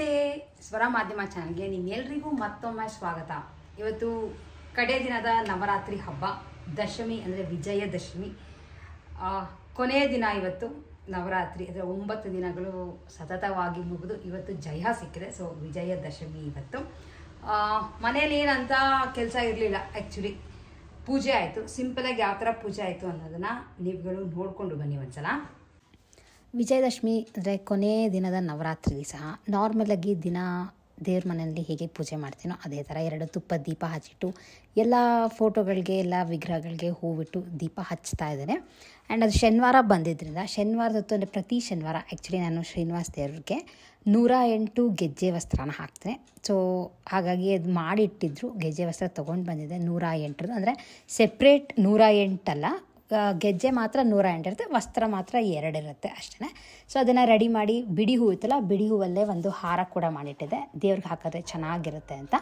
ನಮಸ್ತೆ ಸ್ವರ ಮಾಧ್ಯಮ ಚಾನಲ್ಗೆ ನಿಮ್ಮೆಲ್ರಿಗೂ ಮತ್ತೊಮ್ಮೆ ಸ್ವಾಗತ ಇವತ್ತು ಕಡೆ ದಿನದ ನವರಾತ್ರಿ ಹಬ್ಬ ದಶಮಿ ಅಂದರೆ ವಿಜಯದಶಮಿ ಆ, ಕೊನೆಯ ದಿನ ಇವತ್ತು ನವರಾತ್ರಿ ಅಂದರೆ ಒಂಬತ್ತು ದಿನಗಳು ಸತತವಾಗಿ ಮುಗಿದು ಇವತ್ತು ಜಯ ಸಿಕ್ಕಿದೆ ಸೊ ವಿಜಯದಶಮಿ ಇವತ್ತು ಆ, ಮನೇಲಿ ಏನಂತ ಕೆಲಸ ಇರಲಿಲ್ಲ ಆ್ಯಕ್ಚುಲಿ ಪೂಜೆ ಆಯಿತು ಸಿಂಪಲಾಗಿ ಯಾವ ಥರ ಪೂಜೆ ಆಯಿತು ಅನ್ನೋದನ್ನು ನೀವುಗಳು ನೋಡಿಕೊಂಡು ಬನ್ನಿ ಒಂದ್ಸಲ ವಿಜಯದಶಮಿ ಅಂದರೆ ಕೊನೆಯ ದಿನದ ನವರಾತ್ರಿ ಸಹ ನಾರ್ಮಲಾಗಿ ದಿನ ದೇವ್ರ ಮನೆಯಲ್ಲಿ ಹೇಗೆ ಪೂಜೆ ಮಾಡ್ತೀನೋ ಅದೇ ಥರ ಎರಡು ತುಪ್ಪ ದೀಪ ಹಚ್ಚಿಟ್ಟು ಎಲ್ಲ ಫೋಟೋಗಳಿಗೆ ಎಲ್ಲ ವಿಗ್ರಹಗಳಿಗೆ ಹೂವಿಟ್ಟು ದೀಪ ಹಚ್ತಾ ಇದ್ದೇನೆ ಆ್ಯಂಡ್ ಅದು ಶನಿವಾರ ಬಂದಿದ್ದರಿಂದ ಶನಿವಾರದ ಹೊತ್ತು ಅಂದರೆ ಪ್ರತಿ ಶನಿವಾರ ಆ್ಯಕ್ಚುಲಿ ನಾನು ಶ್ರೀನಿವಾಸ ದೇವ್ರಿಗೆ ನೂರ ಎಂಟು ಗೆಜ್ಜೆ ವಸ್ತ್ರನ ಹಾಕ್ತೇನೆ ಸೊ ಹಾಗಾಗಿ ಅದು ಮಾಡಿಟ್ಟಿದ್ರು ಗೆಜ್ಜೆ ವಸ್ತ್ರ ತೊಗೊಂಡು ಬಂದಿದ್ದೆ ನೂರ ಎಂಟರದ್ದು ಅಂದರೆ ಸೆಪ್ರೇಟ್ ನೂರ ಎಂಟಲ್ಲ ಆ, ಗೆಜ್ಜೆ ಮಾತ್ರ ನೂರ ಎಂಟಿರುತ್ತೆ ವಸ್ತ್ರ ಮಾತ್ರ ಎರಡಿರುತ್ತೆ ಅಷ್ಟೇ ಸೊ ಅದನ್ನು ರೆಡಿ ಮಾಡಿ ಬಿಡಿ ಹೂ ಇತ್ತಲ್ಲ ಬಿಡಿ ಹೂವಲ್ಲೇ ಒಂದು ಹಾರ ಕೂಡ ಮಾಡಿಟ್ಟಿದ್ದೆ ದೇವ್ರಿಗೆ ಹಾಕಿದ್ರೆ ಚೆನ್ನಾಗಿರುತ್ತೆ ಅಂತ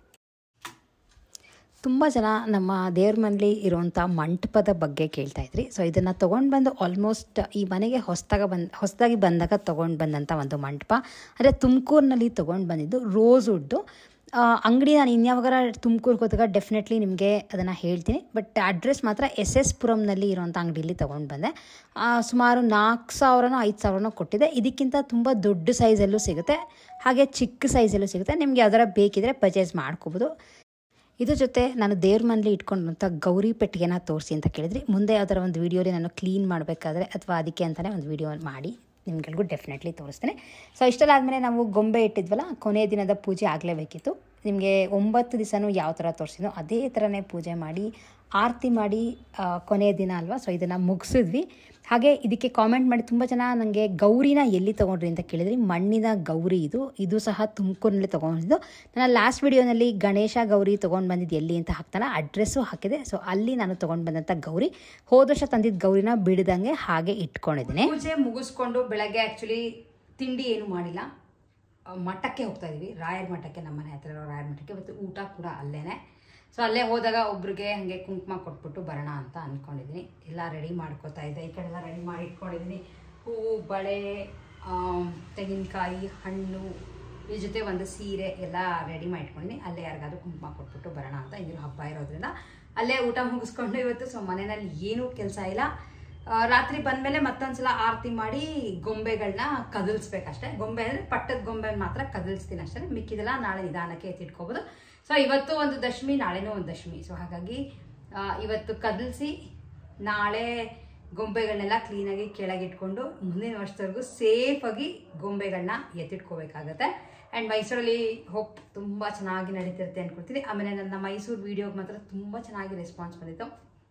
ತುಂಬ ಜನ ನಮ್ಮ ದೇವ್ರ ಮನೇಲಿ ಇರುವಂಥ ಮಂಟಪದ ಬಗ್ಗೆ ಕೇಳ್ತಾ ಇದ್ರಿ ಸೊ ಇದನ್ನು ತೊಗೊಂಡು ಬಂದು ಆಲ್ಮೋಸ್ಟ್ ಈ ಮನೆಗೆ ಹೊಸದಾಗ ಬಂದು ಹೊಸದಾಗಿ ಬಂದಾಗ ತೊಗೊಂಡು ಬಂದಂಥ ಒಂದು ಮಂಟಪ ಅಂದರೆ ತುಮಕೂರಿನಲ್ಲಿ ತೊಗೊಂಡು ಬಂದಿದ್ದು ರೋಸ್ ವುಡ್ಡು ಅಂಗಡಿ ನಾನು ಇನ್ಯಾವಾಗಾರ ತುಮಕೂರಿಗೆ ಹೋದಾಗ ಡೆಫಿನೆಟ್ಲಿ ನಿಮಗೆ ಅದನ್ನು ಹೇಳ್ತೀನಿ ಬಟ್ ಅಡ್ರೆಸ್ ಮಾತ್ರ ಎಸ್ ಎಸ್ ಪುರಮ್ನಲ್ಲಿ ಇರೋಂಥ ಅಂಗಡಿಯಲ್ಲಿ ತೊಗೊಂಡು ಬಂದೆ ಆ, ಸುಮಾರು ನಾಲ್ಕು ಸಾವಿರನೋ ಐದು ಸಾವಿರನೋ ಕೊಟ್ಟಿದೆ ಇದಕ್ಕಿಂತ ತುಂಬ ದೊಡ್ಡ ಸೈಜಲ್ಲೂ ಸಿಗುತ್ತೆ ಹಾಗೆ ಚಿಕ್ಕ ಸೈಜಲ್ಲೂ ಸಿಗುತ್ತೆ ನಿಮ್ಗೆ ಯಾವ್ದಾರ ಬೇಕಿದ್ರೆ ಪರ್ಚೇಸ್ ಮಾಡ್ಕೋಬೋದು ಇದ್ರ ಜೊತೆ ನಾನು ದೇವ್ರ ಮನೇಲಿ ಇಟ್ಕೊಂಡಂಥ ಗೌರಿ ಪೆಟ್ಟಿಗೆನ ತೋರಿಸಿ ಅಂತ ಕೇಳಿದ್ರಿ ಮುಂದೆ ಯಾವ್ದಾರ ಒಂದು ವೀಡಿಯೋಲಿ ನಾನು ಕ್ಲೀನ್ ಮಾಡಬೇಕಾದ್ರೆ ಅಥವಾ ಅದಕ್ಕೆ ಅಂತಲೇ ಒಂದು ವೀಡಿಯೋ ಮಾಡಿ ನಿಮ್ಗೆಲ್ಗೂ ಡೆಫಿನೆಟ್ಲಿ ತೋರಿಸ್ತೇನೆ ಸೊ ಇಷ್ಟೆಲ್ಲ ಆದಮೇಲೆ ನಾವು ಗೊಂಬೆ ಇಟ್ಟಿದ್ವಲ್ಲ ಕೊನೆಯ ದಿನದ ಪೂಜೆ ಆಗಲೇಬೇಕಿತ್ತು ನಿಮಗೆ ಒಂಬತ್ತು ದಿವಸನೂ ಯಾವ ಥರ ತೋರಿಸಿದ್ನೋ ಅದೇ ಥರನೇ ಪೂಜೆ ಮಾಡಿ ಆರತಿ ಮಾಡಿ ಆ, ಕೊನೆಯ ದಿನ ಅಲ್ವಾ ಸೊ ಇದನ್ನು ಮುಗಿಸಿದ್ವಿ ಹಾಗೆ ಇದಕ್ಕೆ ಕಾಮೆಂಟ್ ಮಾಡಿ ತುಂಬ ಜನ ನನಗೆ ಗೌರಿನ ಎಲ್ಲಿ ತೊಗೊಂಡ್ರಿ ಅಂತ ಕೇಳಿದ್ರಿ ಮಣ್ಣಿನ ಗೌರಿ ಇದು ಇದು ಸಹ ತುಮಕೂರಿನಲ್ಲಿ ತೊಗೊಂಡಿದ್ದು ನಾನು ಲಾಸ್ಟ್ ವಿಡಿಯೋನಲ್ಲಿ ಗಣೇಶ ಗೌರಿ ತೊಗೊಂಡು ಬಂದಿದ್ದು ಎಲ್ಲಿ ಅಂತ ಹಾಕ್ತಾನೆ ಅಡ್ರೆಸ್ಸು ಹಾಕಿದೆ ಸೊ ಅಲ್ಲಿ ನಾನು ತೊಗೊಂಡು ಬಂದಂಥ ಗೌರಿ ಹೋದ ವರ್ಷ ತಂದಿದ್ದ ಗೌರಿನ ಬಿಡದಂಗೆ ಹಾಗೆ ಇಟ್ಕೊಂಡಿದ್ದೀನಿ ಪೂಜೆ ಮುಗಿಸ್ಕೊಂಡು ಬೆಳಗ್ಗೆ ಆ್ಯಕ್ಚುಲಿ ತಿಂಡಿ ಏನು ಮಾಡಿಲ್ಲ ಆ, ಮಠಕ್ಕೆ ಹೋಗ್ತಾ ಇದೀವಿ ರಾಯರ ಮಠಕ್ಕೆ ನಮ್ಮ ಮನೆ ಹತ್ರ ಇರೋ ರಾಯರ ಮಠಕ್ಕೆ ಮತ್ತು ಊಟ ಕೂಡ ಅಲ್ಲೇನೆ ಸೊ ಅಲ್ಲೇ ಹೋದಾಗ ಒಬ್ರಿಗೆ ಹಾಗೆ ಕುಂಕುಮ ಕೊಟ್ಬಿಟ್ಟು ಬರೋಣ ಅಂತ ಅಂದ್ಕೊಂಡಿದ್ದೀನಿ ಎಲ್ಲ ರೆಡಿ ಮಾಡ್ಕೋತಾ ಇದ್ದೆ ಈ ಕಡೆ ಎಲ್ಲ ರೆಡಿ ಮಾಡಿ ಇಟ್ಕೊಂಡಿದ್ದೀನಿ ಹೂವು ಬಳೆ ಆಮ್, ತೆಂಗಿನಕಾಯಿ ಹಣ್ಣು ಇದ್ರ ಜೊತೆ ಒಂದು ಸೀರೆ ಎಲ್ಲ ರೆಡಿ ಮಾಡಿ ಇಟ್ಕೊಂಡಿದ್ದೀನಿ ಅಲ್ಲೇ ಯಾರಿಗಾದ್ರೂ ಕುಂಕುಮ ಕೊಟ್ಬಿಟ್ಟು ಬರೋಣ ಅಂತ ಇಂದಿನ ಹಬ್ಬ ಇರೋದ್ರಿಂದ ಅಲ್ಲೇ ಊಟ ಮುಗಿಸ್ಕೊಂಡು ಇವತ್ತು ಸೊ ಮನೆಯಲ್ಲಿ ಏನೂ ಕೆಲಸ ಇಲ್ಲ ಆ, ರಾತ್ರಿ ಬಂದಮೇಲೆ ಮತ್ತೊಂದ್ಸಲ ಆರತಿ ಮಾಡಿ ಗೊಂಬೆಗಳನ್ನ ಕದಲ್ಸ್ಬೇಕಷ್ಟೇ ಗೊಂಬೆ ಅಂದರೆ ಪಟ್ಟದ ಗೊಂಬೆ ಮಾತ್ರ ಕದಲ್ಸ್ತೀನಿ ಅಷ್ಟೇ ಮಿಕ್ಕಿದೆಲ್ಲ ನಾಳೆ ನಿಧಾನಕ್ಕೆ ಎತ್ತಿಟ್ಕೋಬೋದು ಸೊ ಇವತ್ತು ಒಂದು ದಶಮಿ ನಾಳೆನೂ ಒಂದು ದಶಮಿ ಸೊ ಹಾಗಾಗಿ ಆ, ಇವತ್ತು ಕದಲ್ಸಿ ನಾಳೆ ಗೊಂಬೆಗಳನ್ನೆಲ್ಲ ಕ್ಲೀನಾಗಿ ಕೆಳಗಿಟ್ಕೊಂಡು ಮುಂದಿನ ವರ್ಷದವರೆಗೂ ಸೇಫಾಗಿ ಗೊಂಬೆಗಳನ್ನ ಎತ್ತಿಟ್ಕೋಬೇಕಾಗತ್ತೆ ಆ್ಯಂಡ್ ಮೈಸೂರಲ್ಲಿ ಹೋಪ್ ತುಂಬ ಚೆನ್ನಾಗಿ ನಡೀತಿರುತ್ತೆ ಅನ್ಕೊಳ್ತೀನಿ ಆಮೇಲೆ ನನ್ನ ಮೈಸೂರು ವೀಡಿಯೋಗೆ ಮಾತ್ರ ತುಂಬ ಚೆನ್ನಾಗಿ ರೆಸ್ಪಾನ್ಸ್ ಬಂದಿತ್ತು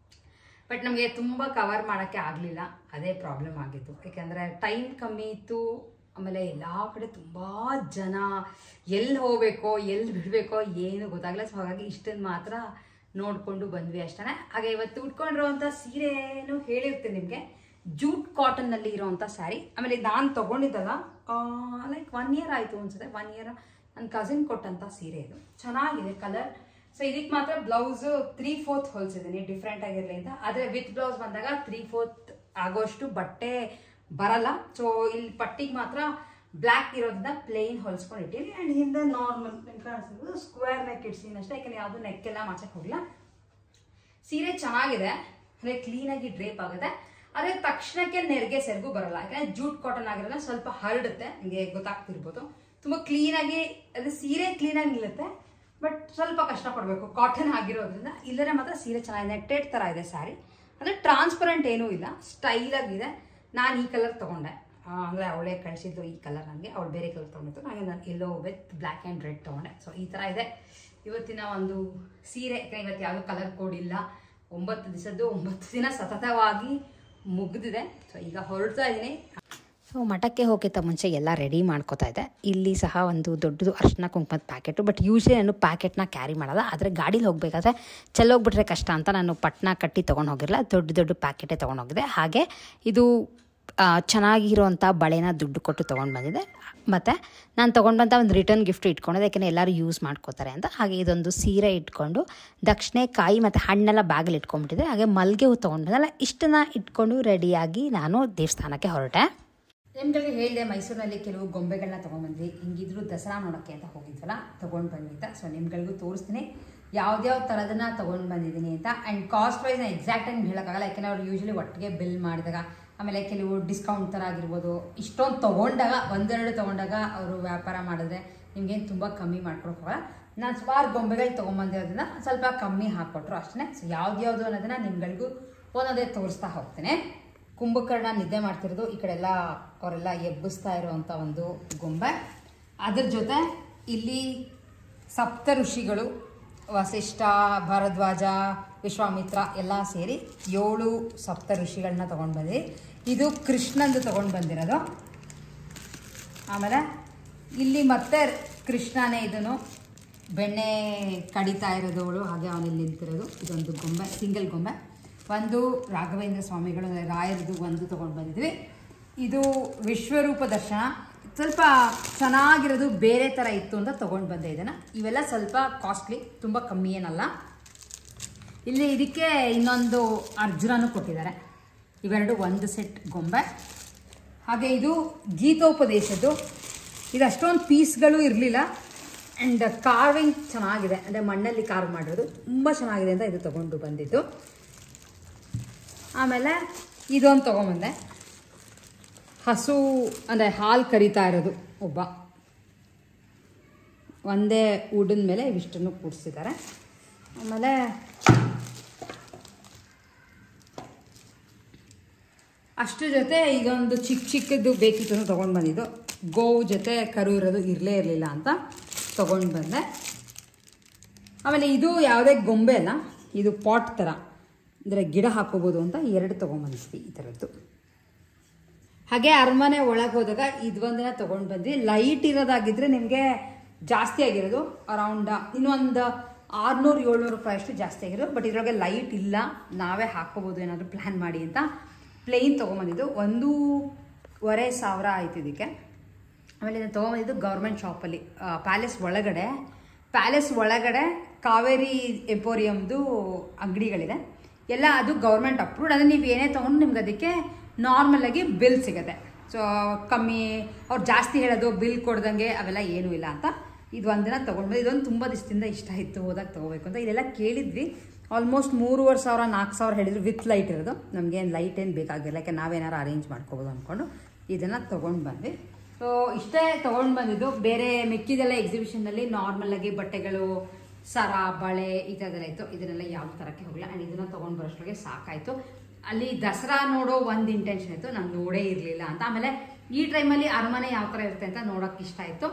ಬಟ್ ನಮಗೆ ತುಂಬ ಕವರ್ ಮಾಡೋಕ್ಕೆ ಆಗಲಿಲ್ಲ ಅದೇ ಪ್ರಾಬ್ಲಮ್ ಆಗಿತ್ತು ಯಾಕೆಂದರೆ ಟೈಮ್ ಕಮ್ಮಿ ಇತ್ತು ಆಮೇಲೆ ಎಲ್ಲ ಕಡೆ ತುಂಬ ಜನ ಎಲ್ಲಿ ಹೋಗಬೇಕೋ ಎಲ್ಲಿ ಬಿಡಬೇಕೋ ಏನು ಗೊತ್ತಾಗಲ್ಲ ಸೊ ಹಾಗಾಗಿ ಇಷ್ಟನ್ನು ಮಾತ್ರ ನೋಡಿಕೊಂಡು ಬಂದ್ವಿ ಅಷ್ಟೇ ಹಾಗೆ ಇವತ್ತು ಉಟ್ಕೊಂಡಿರೋವಂಥ ಸೀರೆನೂ ಹೇಳಿರ್ತೀನಿ ನಿಮಗೆ ಜೂಟ್ ಕಾಟನ್ನಲ್ಲಿ ಇರೋವಂಥ ಸ್ಯಾರಿ ಆಮೇಲೆ ನಾನು ತೊಗೊಂಡಿದ್ದಲ್ಲ ಲೈಕ್ ಒನ್ ಇಯರ್ ಆಯಿತು ಅನ್ಸುತ್ತೆ ಒನ್ ಇಯರ್ ನನ್ನ ಕಸಿನ್ ಕೊಟ್ಟಂಥ ಸೀರೆ ಇದು ಚೆನ್ನಾಗಿದೆ ಕಲರ್ ಸೊ ಇದಕ್ಕೆ ಮಾತ್ರ ಬ್ಲೌಸ್ ತ್ರೀ ಫೋರ್ತ್ ಹೊಲ್ಸಿದ್ದೀನಿ ಡಿಫ್ರೆಂಟ್ ಆಗಿರಲಿ ಅಂತ ಆದರೆ ವಿತ್ ಬ್ಲೌಸ್ ಬಂದಾಗ ತ್ರೀ ಫೋರ್ತ್ ಆಗೋಷ್ಟು ಬಟ್ಟೆ ಬರಲ್ಲ ಸೊ ಇಲ್ಲಿ ಪಟ್ಟಿಗೆ ಮಾತ್ರ ಬ್ಲ್ಯಾಕ್ ಇರೋದ್ರಿಂದ ಪ್ಲೇನ್ ಹೊಲ್ಸ್ಕೊಂಡು ಇಟ್ಟಿರಿ ಆ್ಯಂಡ್ ಹಿಂದೆ ನಾರ್ಮಲ್ ನಿಮ್ಗೆ ಕಾಣಿಸ್ತಿರೋದು ಸ್ಕ್ವೇರ್ ನೆಕ್ ಇಡ್ಸಿದ್ದೀನಿ ಅಷ್ಟೇ ಯಾಕಂದ್ರೆ ಯಾವುದು ನೆಕ್ಕೆಲ್ಲ ಮಾಡ್ಸಕ್ಕೆ ಹೋಗಿಲ್ಲ ಸೀರೆ ಚೆನ್ನಾಗಿದೆ ಅಂದರೆ ಕ್ಲೀನಾಗಿ ಡ್ರೇಪ್ ಆಗುತ್ತೆ ಆದರೆ ತಕ್ಷಣಕ್ಕೆ ನೆರಿಗೆ ಸೆರಗು ಬರಲ್ಲ ಯಾಕಂದ್ರೆ ಜೂಟ್ ಕಾಟನ್ ಆಗಿರೋಲ್ಲ ಸ್ವಲ್ಪ ಹರಡುತ್ತೆ ನಿಮಗೆ ಗೊತ್ತಾಗ್ತಿರ್ಬೋದು ತುಂಬ ಕ್ಲೀನಾಗಿ ಅದು ಸೀರೆ ಕ್ಲೀನಾಗಿ ನಿಲ್ಲುತ್ತೆ ಬಟ್ ಸ್ವಲ್ಪ ಕಷ್ಟಪಡಬೇಕು ಕಾಟನ್ ಆಗಿರೋದ್ರಿಂದ ಇಲ್ಲರೆ ಮಾತ್ರ ಸೀರೆ ಚೆನ್ನಾಗಿದೆ ನೆಟ್ಟೆಡ್ ಥರ ಇದೆ ಸ್ಯಾರಿ ಅಂದರೆ ಟ್ರಾನ್ಸ್ಪರೆಂಟ್ ಏನೂ ಇಲ್ಲ ಸ್ಟೈಲಾಗಿದೆ ನಾನು ಈ ಕಲರ್ ತೊಗೊಂಡೆ ಅಂದರೆ ಅವಳೇ ಕಳಿಸಿದ್ದು ಈ ಕಲರ್ ನನಗೆ ಅವಳು ಬೇರೆ ಕಲರ್ ತೊಗೊಂಡಿತ್ತು ನನಗೆ ನಾನು ಎಲ್ಲೋ ವಿತ್ ಬ್ಲ್ಯಾಕ್ ಆ್ಯಂಡ್ ರೆಡ್ ತೊಗೊಂಡೆ ಸೊ ಈ ಥರ ಇದೆ ಇವತ್ತಿನ ಒಂದು ಸೀರೆ ಯಾಕಂದ್ರೆ ಇವತ್ತು ಯಾವುದೋ ಕಲರ್ ಕೋಡ್ ಇಲ್ಲ ಒಂಬತ್ತು ದಿವಸದ್ದು ಒಂಬತ್ತು ದಿನ ಸತತವಾಗಿ ಮುಗಿದಿದೆ ಸೊ ಈಗ ಹೊರಡ್ತಾ ಇದ್ದೀನಿ ಸೊ ಮಠಕ್ಕೆ ಹೋಗಿದ್ದ ಮುಂಚೆ ಎಲ್ಲ ರೆಡಿ ಮಾಡ್ಕೋತಾ ಇದ್ದೆ ಇಲ್ಲಿ ಸಹ ಒಂದು ದೊಡ್ಡದು ಅರ್ಶಿನ ಕುಂಕುಮದ ಪ್ಯಾಕೆಟು ಬಟ್ ಯೂಶ್ವಲಿ ನಾನು ಪ್ಯಾಕೆಟ್ನ ಕ್ಯಾರಿ ಮಾಡಲ್ಲ ಆದರೆ ಗಾಡೀಲಿ ಹೋಗಬೇಕಾದ್ರೆ ಚೆಲ್ಲೋಗ್ಬಿಟ್ರೆ ಕಷ್ಟ ಅಂತ ನಾನು ಪಟ್ನ ಕಟ್ಟಿ ತೊಗೊಂಡು ಹೋಗಿರಲ್ಲ ದೊಡ್ಡ ದೊಡ್ಡ ಪ್ಯಾಕೆಟೇ ತೊಗೊಂಡು ಹೋಗಿದ್ದೆ ಹಾಗೆ ಇದು ಆ, ಚೆನ್ನಾಗಿರೋಂಥ ಬಳೆನ ದುಡ್ಡು ಕೊಟ್ಟು ತೊಗೊಂಡು ಬಂದಿದ್ದೆ ಮತ್ತು ನಾನು ತೊಗೊಂಡಂಥ ಒಂದು ರಿಟರ್ನ್ ಗಿಫ್ಟ್ ಇಟ್ಕೊಂಡಿದ್ದೆ ಯಾಕೆಂದರೆ ಎಲ್ಲರೂ ಯೂಸ್ ಮಾಡ್ಕೋತಾರೆ ಅಂತ ಹಾಗೆ ಇದೊಂದು ಸೀರೆ ಇಟ್ಕೊಂಡು ದಕ್ಷಿಣೆ ಕಾಯಿ ಮತ್ತು ಹಣ್ಣೆಲ್ಲ ಬ್ಯಾಗಲ್ಲಿ ಇಟ್ಕೊಂಡ್ಬಿಟ್ಟಿದ್ದೆ ಹಾಗೆ ಮಲ್ಲಿಗೆ ಹೂ ತೊಗೊಂಡು ಬಂದಲ್ಲ ಇಷ್ಟನ್ನ ಇಟ್ಕೊಂಡು ರೆಡಿಯಾಗಿ ನಾನು ದೇವಸ್ಥಾನಕ್ಕೆ ಹೊರಟೆ ನಿಮ್ಗಳಿಗೆ ಹೇಳಿದೆ ಮೈಸೂರಿನಲ್ಲಿ ಕೆಲವು ಗೊಂಬೆಗಳನ್ನ ತೊಗೊಂಡ್ಬಂದ್ವಿ ಹಿಂಗಿದ್ರು ದಸರಾ ನೋಡೋಕ್ಕೆ ಅಂತ ಹೋಗಿದ್ವಲ್ಲ ತೊಗೊಂಡು ಬಂದ್ವಿ ಅಂತ ಸೊ ನಿಮ್ಗಳಿಗೂ ತೋರಿಸ್ತೀನಿ ಯಾವ್ದ್ಯಾವ ಥರದನ್ನ ತೊಗೊಂಡು ಬಂದಿದ್ದೀನಿ ಅಂತ ಆ್ಯಂಡ್ ಕಾಸ್ಟ್ ವೈಸ್ ನಾನು ಎಕ್ಸಾಕ್ಟಾಗಿ ನಿಮ್ಗೆ ಹೇಳೋಕ್ಕಾಗಲ್ಲ ಯಾಕೆಂದ್ರೆ ಅವ್ರು ಯೂಶ್ವಲಿ ಒಟ್ಟಿಗೆ ಬಿಲ್ ಮಾಡಿದಾಗ ಆಮೇಲೆ ಕೆಲವು ಡಿಸ್ಕೌಂಟ್ ಥರ ಆಗಿರ್ಬೋದು ಇಷ್ಟೊಂದು ತೊಗೊಂಡಾಗ ಒಂದೆರಡು ತೊಗೊಂಡಾಗ ಅವರು ವ್ಯಾಪಾರ ಮಾಡಿದ್ರೆ ನಿಮ್ಗೇನು ತುಂಬ ಕಮ್ಮಿ ಮಾಡ್ಕೊಳಕ್ಕೆ ಹೋಗಲ್ಲ ನಾನು ಸುಮಾರು ಗೊಂಬೆಗಳು ತೊಗೊಂಬಂದಿರೋದ್ರಿಂದ ಸ್ವಲ್ಪ ಕಮ್ಮಿ ಹಾಕ್ಕೊಟ್ರು ಅಷ್ಟೇ ಸೊ ಯಾವ್ದ್ಯಾವುದು ಅನ್ನೋದನ್ನ ನಿಮ್ಗಳಿಗೂ ಒಂದೊಂದೇ ತೋರಿಸ್ತಾ ಹೋಗ್ತೇನೆ ಕುಂಭಕರ್ಣ ನಿದ್ದೆ ಮಾಡ್ತಿರೋದು ಈ ಕಡೆ ಎಲ್ಲ ಅವರೆಲ್ಲ ಎಬ್ಬಿಸ್ತಾ ಇರುವಂಥ ಒಂದು ಗೊಂಬೆ ಅದ್ರ ಜೊತೆ ಇಲ್ಲಿ ಸಪ್ತ ಋಷಿಗಳು ವಸಿಷ್ಠ ಭಾರದ್ವಾಜ ವಿಶ್ವಾಮಿತ್ರ ಎಲ್ಲ ಸೇರಿ ಏಳು ಸಪ್ತ ಋಷಿಗಳನ್ನ ತೊಗೊಂಡು ಬಂದ್ವಿ ಇದು ಕೃಷ್ಣಂದು ತೊಗೊಂಡು ಬಂದಿರೋದು ಆಮೇಲೆ ಇಲ್ಲಿ ಮತ್ತೆ ಕೃಷ್ಣನೇ ಇದನ್ನು ಬೆಣ್ಣೆ ಕಡಿತಾ ಇರೋದವಳು ಹಾಗೆ ಅವನಲ್ಲಿ ನಿಂತಿರೋದು ಇದೊಂದು ಗೊಂಬೆ ಸಿಂಗಲ್ ಗೊಂಬೆ ಒಂದು ರಾಘವೇಂದ್ರ ಸ್ವಾಮಿಗಳು ಅಂದ್ರೆ ರಾಯರದು ಒಂದು ತೊಗೊಂಡು ಬಂದಿದ್ವಿ ಇದು ವಿಶ್ವರೂಪ ದರ್ಶನ ಸ್ವಲ್ಪ ಚೆನ್ನಾಗಿರೋದು ಬೇರೆ ಥರ ಇತ್ತು ಅಂತ ತೊಗೊಂಡು ಬಂದೆ ಇದನ್ನು ಇವೆಲ್ಲ ಸ್ವಲ್ಪ ಕಾಸ್ಟ್ಲಿ ತುಂಬ ಕಮ್ಮಿ ಏನಲ್ಲ ಇಲ್ಲಿ ಇದಕ್ಕೆ ಇನ್ನೊಂದು ಅರ್ಜುನನು ಕೊಟ್ಟಿದ್ದಾರೆ ಇವೆರಡು ಒಂದು ಸೆಟ್ ಗೊಂಬೆ ಹಾಗೆ ಇದು ಗೀತೋಪದೇಶದ್ದು ಇದು ಅಷ್ಟೊಂದು ಪೀಸ್ಗಳು ಇರಲಿಲ್ಲ ಆ್ಯಂಡ್ ಕಾರ್ವಿಂಗ್ ಚೆನ್ನಾಗಿದೆ ಅಂದರೆ ಮಣ್ಣಲ್ಲಿ ಕಾರ್ವ್ ಮಾಡಿರೋದು ತುಂಬ ಚೆನ್ನಾಗಿದೆ ಅಂತ ಇದು ತೊಗೊಂಡು ಬಂದಿದ್ದು ಆಮೇಲೆ ಇದೊಂದು ತೊಗೊಂಬಂದೆ ಹಸು ಅಂದರೆ ಹಾಲು ಕರಿತಾ ಇರೋದು ಒಬ್ಬ ಒಂದೇ ವುಡನ್ ಮೇಲೆ ಇವಿಷ್ಟನ್ನು ಕೂಡಿಸಿದ್ದಾರೆ ಆಮೇಲೆ ಅಷ್ಟ್ರ ಜೊತೆ ಇದೊಂದು ಚಿಕ್ಕ ಚಿಕ್ಕದ್ದು ಬೇಕಿತ್ತು ಅಂತ ತೊಗೊಂಡು ಬಂದಿದ್ದು ಗೋವು ಜೊತೆ ಕರು ಇರೋದು ಇರಲೇ ಇರಲಿಲ್ಲ ಅಂತ ತೊಗೊಂಡು ಬಂದೆ ಆಮೇಲೆ ಇದು ಯಾವುದೇ ಗೊಂಬೆ ಅಲ್ಲ ಇದು ಪಾಟ್ ಥರ ಅಂದರೆ ಗಿಡ ಹಾಕೋಬೋದು ಅಂತ ಎರಡು ತೊಗೊಂಬಂದಿದ್ವಿ ಈ ಥರದ್ದು ಹಾಗೆ ಅರಮನೆ ಒಳಗೆ ಹೋದಾಗ ಇದೊಂದಿನ ತೊಗೊಂಡು ಬಂದ್ವಿ ಲೈಟ್ ಇರೋದಾಗಿದ್ರೆ ನಿಮಗೆ ಜಾಸ್ತಿ ಆಗಿರೋದು ಅರೌಂಡ್ ಇನ್ನೊಂದು ಆರುನೂರು ಏಳ್ನೂರು ರೂಪಾಯಿ ಅಷ್ಟು ಜಾಸ್ತಿ ಆಗಿರೋದು ಬಟ್ ಇದ್ರೊಳಗೆ ಲೈಟ್ ಇಲ್ಲ ನಾವೇ ಹಾಕೋಬೋದು ಏನಾದರೂ ಪ್ಲ್ಯಾನ್ ಮಾಡಿ ಅಂತ ಪ್ಲೇನ್ ತೊಗೊಂಬಂದಿದ್ದು ಒಂದೂವರೆ ಸಾವಿರ ಆಯ್ತು ಇದಕ್ಕೆ ಆಮೇಲೆ ಇದನ್ನು ತೊಗೊಂಬಂದಿದ್ದು ಗೌರ್ಮೆಂಟ್ ಶಾಪಲ್ಲಿ ಪ್ಯಾಲೇಸ್ ಒಳಗಡೆ ಪ್ಯಾಲೇಸ್ ಒಳಗಡೆ ಕಾವೇರಿ ಎಂಪೋರಿಯಮ್ದು ಅಂಗಡಿಗಳಿದೆ ಎಲ್ಲ ಅದು ಗೌರ್ಮೆಂಟ್ ಅಪ್ರೂವ್ಡ್ ಅಂದರೆ ನೀವು ಏನೇ ತೊಗೊಂಡು ನಿಮ್ಗೆ ಅದಕ್ಕೆ ನಾರ್ಮಲಾಗಿ ಬಿಲ್ ಸಿಗುತ್ತೆ ಸೊ ಕಮ್ಮಿ ಅವ್ರು ಜಾಸ್ತಿ ಹೇಳೋದು ಬಿಲ್ ಕೊಡ್ದಂಗೆ ಅವೆಲ್ಲ ಏನೂ ಇಲ್ಲ ಅಂತ ಇದು ಒಂದಿನ ತೊಗೊಂಡು ಇದೊಂದು ತುಂಬ ದಿವಸದಿಂದ ಇಷ್ಟ ಇತ್ತು ಹೋದಾಗ ತೊಗೋಬೇಕು ಅಂತ ಇದೆಲ್ಲ ಕೇಳಿದ್ವಿ ಆಲ್ಮೋಸ್ಟ್ ಮೂರುವರೆ ಸಾವಿರ ನಾಲ್ಕು ಸಾವಿರ ಹೇಳಿದ್ರು ವಿತ್ ಲೈಟ್ ಇರೋದು ನಮಗೇನು ಲೈಟ್ ಏನು ಬೇಕಾಗಿಲ್ಲ ಯಾಕೆ ನಾವೇನಾರು ಅರೇಂಜ್ ಮಾಡ್ಕೋಬೋದು ಅಂದ್ಕೊಂಡು ಇದನ್ನು ತೊಗೊಂಡು ಬಂದ್ವಿ ಸೊ ಇಷ್ಟೇ ತೊಗೊಂಡು ಬಂದಿದ್ದು ಬೇರೆ ಮಿಕ್ಕಿದೆಲ್ಲ ಎಕ್ಸಿಬಿಷನ್ನಲ್ಲಿ ನಾರ್ಮಲಾಗಿ ಬಟ್ಟೆಗಳು ಸರ ಬಳೆ ಈ ಥರದೆಲ್ಲ ಇತ್ತು ಇದನ್ನೆಲ್ಲ ಯಾವ ಥರಕ್ಕೆ ಹೋಗಲ್ಲ ಆ್ಯಂಡ್ ಇದನ್ನು ತೊಗೊಂಡು ಬರೋಷ್ಟ್ರಿಗೆ ಸಾಕಾಯಿತು ಅಲ್ಲಿ ದಸರಾ ನೋಡೋ ಒಂದು ಇಂಟೆನ್ಷನ್ ಇತ್ತು ನಾನು ನೋಡೇ ಇರಲಿಲ್ಲ ಅಂತ ಆಮೇಲೆ ಈ ಟೈಮಲ್ಲಿ ಅರಮನೆ ಯಾವ ಥರ ಇರುತ್ತೆ ಅಂತ ನೋಡೋಕೆ ಇಷ್ಟ ಆಯಿತು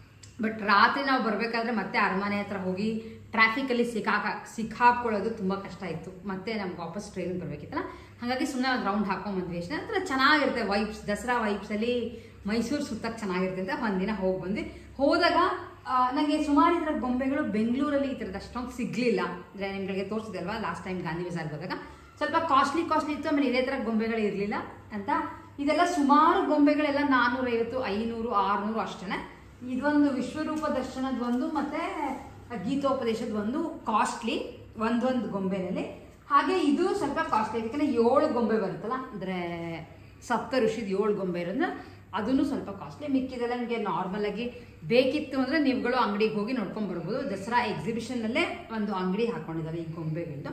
ಬಟ್ ರಾತ್ರಿ ನಾವು ಬರಬೇಕಾದ್ರೆ ಮತ್ತೆ ಅರಮನೆ ಹತ್ರ ಹೋಗಿ ಟ್ರಾಫಿಕಲ್ಲಿ ಸಿಕ್ಕಾಕ ಸಿಕ್ಕಾಕೊಳ್ಳೋದು ತುಂಬ ಕಷ್ಟ ಇತ್ತು ಮತ್ತೆ ನಮ್ಗೆ ವಾಪಸ್ ಟ್ರೈನ್ ಬರಬೇಕಿತ್ತಲ್ಲ ಹಾಗಾಗಿ ಸುಮ್ಮನೆ ಒಂದು ರೌಂಡ್ ಹಾಕೊಂಡ್ಬಂದ್ವಿ ಅಷ್ಟೇ ನಂತರ ಚೆನ್ನಾಗಿರುತ್ತೆ ವೈಬ್ಸ್ ದಸರಾ ವೈಬ್ಸಲ್ಲಿ ಮೈಸೂರು ಸುತ್ತಕ್ಕೆ ಚೆನ್ನಾಗಿರುತ್ತೆ ಅಂತ ಒಂದಿನ ಹೋಗಿ ಬಂದ್ವಿ ಹೋದಾಗ ನನಗೆ ಸುಮಾರು ಇದರ ಗೊಂಬೆಗಳು ಬೆಂಗಳೂರಲ್ಲಿ ಈ ಥರದ್ದು ಅಷ್ಟೊಂದು ಸಿಗಲಿಲ್ಲ ಅಂದರೆ ನಿಮಗೆ ತೋರಿಸಿದೆ ಅಲ್ವಾ ಲಾಸ್ಟ್ ಟೈಮ್ ಗಾಂಧಿ ಬಜಾರ್ ಹೋದಾಗ ಸ್ವಲ್ಪ ಕಾಸ್ಟ್ಲಿ ಕಾಸ್ಟ್ಲಿ ಇತ್ತು ಆಮೇಲೆ ಇದೇ ಥರ ಗೊಂಬೆಗಳು ಇರಲಿಲ್ಲ ಅಂತ ಇದೆಲ್ಲ ಸುಮಾರು ಗೊಂಬೆಗಳೆಲ್ಲ ನಾನ್ನೂರೈವತ್ತು ಐನೂರು ಆರುನೂರು ಅಷ್ಟೇ ಇದೊಂದು ವಿಶ್ವರೂಪ ದರ್ಶನದ ಒಂದು ಮತ್ತೆ ಗೀತೋಪದೇಶದ ಒಂದು ಕಾಸ್ಟ್ಲಿ ಒಂದೊಂದು ಗೊಂಬೆನಲ್ಲಿ ಹಾಗೆ ಇದು ಸ್ವಲ್ಪ ಕಾಸ್ಟ್ಲಿ ಯಾಕಂದರೆ ಏಳು ಗೊಂಬೆ ಬರುತ್ತಲ್ಲ ಅಂದರೆ ಸಪ್ತ ಋಷಿದ ಏಳು ಗೊಂಬೆ ಇರೋದ್ರಿಂದ ಅದನ್ನು ಸ್ವಲ್ಪ ಕಾಸ್ಟ್ಲಿ ಮಿಕ್ಕಿದೆಲ್ಲ ನಿಮಗೆ ನಾರ್ಮಲ್ ಆಗಿ ಬೇಕಿತ್ತು ಅಂದರೆ ನೀವುಗಳು ಅಂಗಡಿಗೆ ಹೋಗಿ ನೋಡ್ಕೊಂಡು ಬರ್ಬೋದು ದಸರಾ ಎಕ್ಸಿಬಿಷನ್ನಲ್ಲೇ ಒಂದು ಅಂಗಡಿ ಹಾಕೊಂಡಿದ್ದಾರೆ ಈ ಗೊಂಬೆಗಳದ್ದು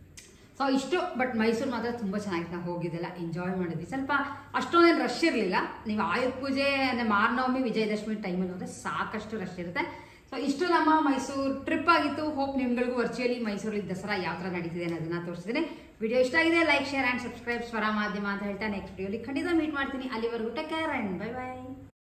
ಸೊ ಇಷ್ಟು ಬಟ್ ಮೈಸೂರು ಮಾತ್ರ ತುಂಬ ಚೆನ್ನಾಗಿತ್ತು ನಾವು ಹೋಗಿದ್ದೆಲ್ಲ ಎಂಜಾಯ್ ಮಾಡಿದ್ವಿ ಸ್ವಲ್ಪ ಅಷ್ಟೊಂದೇನು ರಶ್ ಇರಲಿಲ್ಲ ನೀವು ಆಯುಧ ಪೂಜೆ ಅಂದರೆ ಮಾರ್ನವಮಿ ವಿಜಯದಶಮಿ ಟೈಮಲ್ಲಿ ಹೋದರೆ ಸಾಕಷ್ಟು ರಶ್ ಇರುತ್ತೆ ಸೊ ಇಷ್ಟು ನಮ್ಮ ಮೈಸೂರು ಟ್ರಿಪ್ ಆಗಿತ್ತು ಹೋಪ್ ನಿಮ್ಗಳಿಗೂ ವರ್ಚುವಲಿ ಮೈಸೂರಲ್ಲಿ ದಸರಾ ಯಾವ ಥರ ನಡೀತಿದೆ ಅನ್ನೋದನ್ನ ತೋರಿಸಿದ್ದೀನಿ ವಿಡಿಯೋ ಇಷ್ಟ ಆಗಿದೆ ಲೈಕ್ ಶೇರ್ ಆ್ಯಂಡ್ ಸಬ್ಸ್ಕ್ರೈಬ್ ಸ್ವರ ಮಾಧ್ಯಮ ಅಂತ ಹೇಳ್ತಾ ನೆಕ್ಸ್ಟ್ ವಿಡಿಯೋಲಿ ಖಂಡಿತ ಮೀಟ್ ಮಾಡ್ತೀನಿ ಅಲ್ಲಿವರೆಗೂ take care and bye by